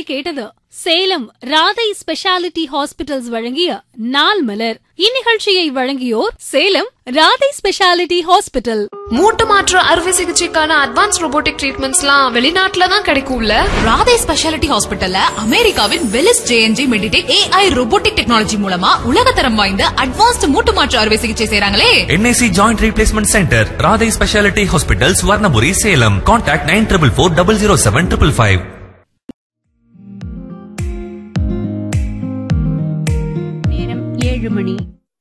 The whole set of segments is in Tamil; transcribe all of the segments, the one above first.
இதுவரை கேட்டது சேலம் ராதை ஸ்பெஷாலிட்டி ஹாஸ்பிட்டல்ஸ் வழங்கிய நாள் மலர் இந்நிகழ்ச்சியை வழங்கியோர் சேலம் ராதை ஸ்பெஷாலிட்டி ஹாஸ்பிட்டல் மூட்டு மாற்று அறுவை சிகிச்சைக்கான அட்வான்ஸ் ரோபோட்டிக் ட்ரீட்மெண்ட்ஸ்லாம் வெளிநாட்டுல தான் கிடைக்கும்ல ராதே ஸ்பெஷாலிட்டி ஹாஸ்பிட்டல்ல அமெரிக்காவின் Velys JNJ MedTech AI robotic technology மூலமா உலகத்தரம் வாய்ந்த அட்வான்ஸ்ட் மூட்டு மாற்று அறுவை சிகிச்சை செய்றாங்களே NIC joint replacement centre Radhai speciality hospital Swarnapuri Salem contact nine triple four double zero seven triple five நேரம் ஏழு மணி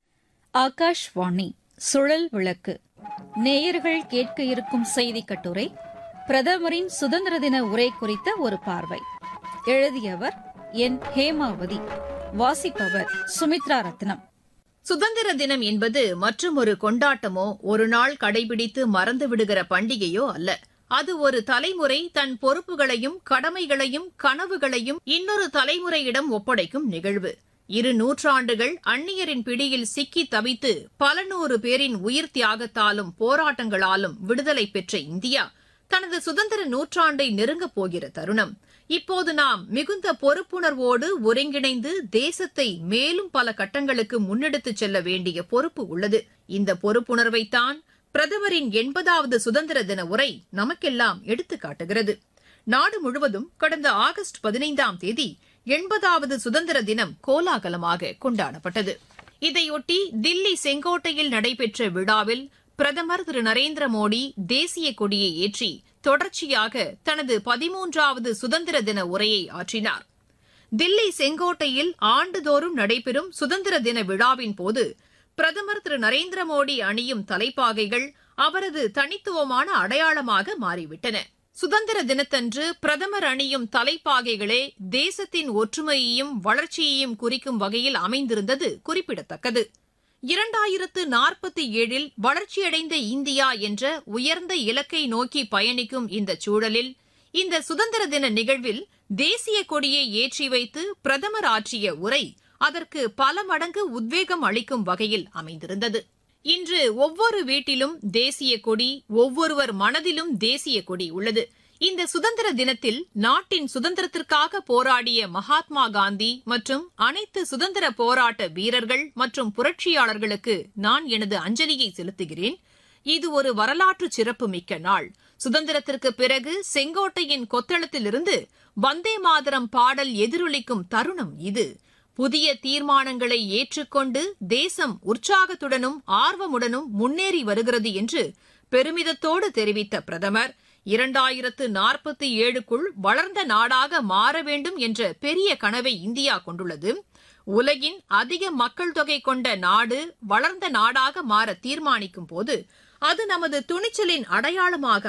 ஆகாஷ்வாணி சுழல் விளக்கு நேயர்கள் கேட்க இருக்கும் செய்தி கட்டுரை பிரதமரின் சுதந்திர தின உரை குறித்த ஒரு பார்வை எழுதியவர் என் ஹேமாவதி வாசிப்பவர் சுமித்ரா ரத்னம் சுதந்திர தினம் என்பது மற்றும் ஒரு கொண்டாட்டமோ ஒரு நாள் கடைபிடித்து மறந்து விடுகிற பண்டிகையோ அல்ல அது ஒரு தலைமுறை தன் பொறுப்புகளையும் கடமைகளையும் கனவுகளையும் இன்னொரு தலைமுறையிடம் ஒப்படைக்கும் நிகழ்வு இரு நூற்றாண்டுகள் அந்நியரின் பிடியில் சிக்கி தவித்து பல நூறு பேரின் உயிர் தியாகத்தாலும் போராட்டங்களாலும் விடுதலை பெற்ற இந்தியா தனது சுதந்திர நூற்றாண்டை நெருங்கப் போகிற தருணம் இப்போது நாம் மிகுந்த பொறுப்புணர்வோடு ஒருங்கிணைந்து தேசத்தை மேலும் பல கட்டங்களுக்கு முன்னெடுத்துச் செல்ல வேண்டிய பொறுப்பு உள்ளது இந்த பொறுப்புணர்வைத்தான் பிரதமரின் எண்பதாவது சுதந்திர தின உரை நமக்கெல்லாம் எடுத்துக் காட்டுகிறது நாடு முழுவதும் கடந்த ஆகஸ்ட் பதினைந்தாம் தேதி எண்பதாவது சுதந்திர தினம் கோலாகலமாக கொண்டாடப்பட்டது இதையொட்டி தில்லி செங்கோட்டையில் நடைபெற்ற விழாவில் பிரதமர் திரு நரேந்திர மோடி தேசிய கொடியை ஏற்றி தொடர்ச்சியாக தனது பதிமூன்றாவது சுதந்திர தின உரையை ஆற்றினார் தில்லி செங்கோட்டையில் ஆண்டுதோறும் நடைபெறும் சுதந்திர தின விழாவின் போது பிரதமர் திரு நரேந்திர மோடி அணியும் தலைப்பாகைகள் அவரது தனித்துவமான அடையாளமாக மாறிவிட்டன சுதந்திர தினத்தன்று பிரதமர் அணியும் தலைப்பாகைகளே தேசத்தின் ஒற்றுமையையும் வளர்ச்சியையும் குறிக்கும் வகையில் அமைந்திருந்தது குறிப்பிடத்தக்கது இரண்டாயிரத்து நாற்பத்தி ஏழில் வளர்ச்சியடைந்த இந்தியா என்ற உயர்ந்த இலக்கை நோக்கி பயணிக்கும் இந்த சூழலில் இந்த சுதந்திர தின நிகழ்வில் தேசிய கொடியை ஏற்றி வைத்து பிரதமர் ஆற்றிய உரை அதற்கு பல மடங்கு உத்வேகம் அளிக்கும் வகையில் அமைந்திருந்தது இன்று ஒவ்வொரு வீட்டிலும் தேசிய கொடி ஒவ்வொருவர் மனதிலும் தேசிய கொடி உள்ளது இந்த சுதந்திர தினத்தில் நாட்டின் சுதந்திரத்திற்காக போராடிய மகாத்மா காந்தி மற்றும் அனைத்து சுதந்திர போராட்ட வீரர்கள் மற்றும் புரட்சியாளர்களுக்கு நான் எனது அஞ்சலியை செலுத்துகிறேன் இது ஒரு வரலாற்று சிறப்புமிக்க நாள் சுதந்திரத்திற்கு பிறகு செங்கோட்டையின் கொத்தளத்திலிருந்து வந்தே மாதரம் பாடல் எதிரொலிக்கும் தருணம் இது புதிய தீர்மானங்களை ஏற்றுக்கொண்டு தேசம் உற்சாகத்துடனும் ஆர்வமுடனும் முன்னேறி வருகிறது என்று பெருமிதத்தோடு தெரிவித்த பிரதமர் இரண்டாயிரத்து நாற்பத்தி ஏழுக்குள் வளர்ந்த நாடாக மாற வேண்டும் என்ற பெரிய கனவை இந்தியா கொண்டுள்ளது உலகின் அதிக மக்கள் தொகை கொண்ட நாடு வளர்ந்த நாடாக மாற தீர்மானிக்கும் போது அது நமது துணிச்சலின் அடையாளமாக